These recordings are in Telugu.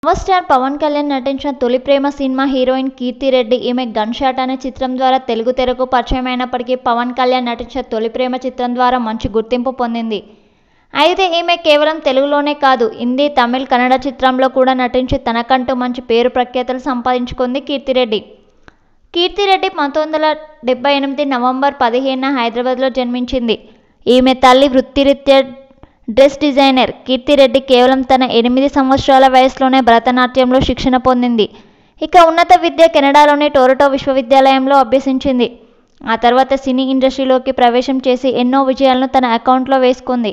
పవర్ స్టార్ పవన్ కళ్యాణ్ నటించిన తొలి ప్రేమ సినిమా హీరోయిన్ కీర్తి రెడ్డి ఈమె గన్ షాట్ అనే చిత్రం ద్వారా తెలుగు తెరకు పరిచయం అయినప్పటికీ పవన్ కళ్యాణ్ నటించిన తొలి ప్రేమ చిత్రం ద్వారా మంచి గుర్తింపు పొందింది అయితే ఈమె కేవలం తెలుగులోనే కాదు హిందీ తమిళ్ కన్నడ చిత్రంలో కూడా నటించి తనకంటూ మంచి పేరు ప్రఖ్యాతలు సంపాదించుకుంది కీర్తిరెడ్డి కీర్తిరెడ్డి పంతొమ్మిది వందల డెబ్బై ఎనిమిది నవంబర్ పదిహేనున హైదరాబాద్లో జన్మించింది ఈమె తల్లి వృత్తిరీత్యా డ్రెస్ డిజైనర్ కీర్తిరెడ్డి కేవలం తన ఎనిమిది సంవత్సరాల వయసులోనే భరతనాట్యంలో శిక్షణ పొందింది ఇక ఉన్నత విద్య కెనడాలోని టొరటో విశ్వవిద్యాలయంలో అభ్యసించింది ఆ తర్వాత సినీ ఇండస్ట్రీలోకి ప్రవేశం చేసి ఎన్నో విజయాలను తన అకౌంట్లో వేసుకుంది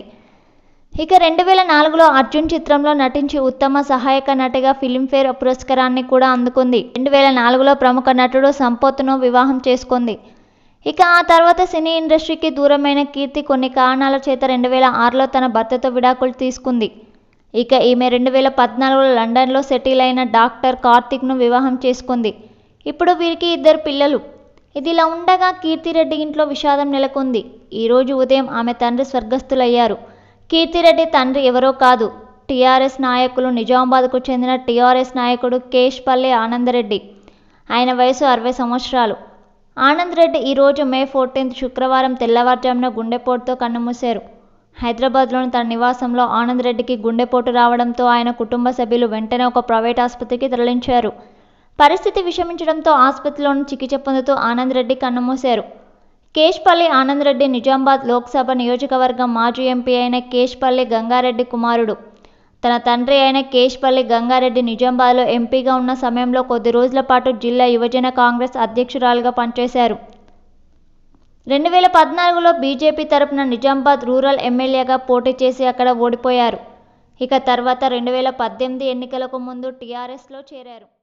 ఇక రెండు వేల నాలుగులో అర్జున్ చిత్రంలో నటించి ఉత్తమ సహాయక నటిగా ఫిలింఫేర్ పురస్కారాన్ని కూడా అందుకుంది రెండు వేల నాలుగులో ప్రముఖ నటుడు సంపత్ను వివాహం చేసుకుంది ఇక ఆ తర్వాత సినీ ఇండస్ట్రీకి దూరమైన కీర్తి కొన్ని కారణాల చేత రెండు వేల ఆరులో తన భర్తతో విడాకులు తీసుకుంది ఇక ఈమె రెండు వేల పద్నాలుగులో లండన్లో సెటిల్ అయిన డాక్టర్ కార్తిక్ను వివాహం చేసుకుంది ఇప్పుడు వీరికి ఇద్దరు పిల్లలు ఇదిలా ఉండగా కీర్తిరెడ్డి ఇంట్లో విషాదం నెలకొంది ఈరోజు ఉదయం ఆమె తండ్రి స్వర్గస్థులయ్యారు కీర్తిరెడ్డి తండ్రి ఎవరో కాదు టీఆర్ఎస్ నాయకులు నిజామాబాద్కు చెందిన టీఆర్ఎస్ నాయకుడు కేష్పల్లి ఆనందరెడ్డి ఆయన వయసు అరవై సంవత్సరాలు ఆనంద్ రెడ్డి ఈరోజు మే ఫోర్టీన్త్ శుక్రవారం తెల్లవారుజామున గుండెపోటుతో కన్నుమూశారు హైదరాబాద్లోని తన నివాసంలో ఆనంద్ రెడ్డికి గుండెపోటు రావడంతో ఆయన కుటుంబ సభ్యులు వెంటనే ఒక ప్రైవేట్ ఆసుపత్రికి తరలించారు పరిస్థితి విషమించడంతో ఆసుపత్రిలోని చికిత్స పొందుతూ ఆనంద్ రెడ్డి కన్నుమూశారు కేష్పల్లి ఆనంద్ రెడ్డి నిజామాబాద్ లోక్సభ నియోజకవర్గం మాజీ ఎంపీ అయిన కేష్పల్లి గంగారెడ్డి కుమారుడు తన తండ్రి అయిన కేష్పల్లి గంగారెడ్డి నిజామాబాద్లో ఎంపీగా ఉన్న సమయంలో కొద్ది రోజుల పాటు జిల్లా యువజన కాంగ్రెస్ అధ్యక్షురాలుగా పనిచేశారు రెండు వేల పద్నాలుగులో బీజేపీ తరపున నిజామాబాద్ రూరల్ ఎమ్మెల్యేగా పోటీ చేసి అక్కడ ఓడిపోయారు ఇక తర్వాత రెండు వేల పద్దెనిమిది ఎన్నికలకు ముందు టీఆర్ఎస్లో చేరారు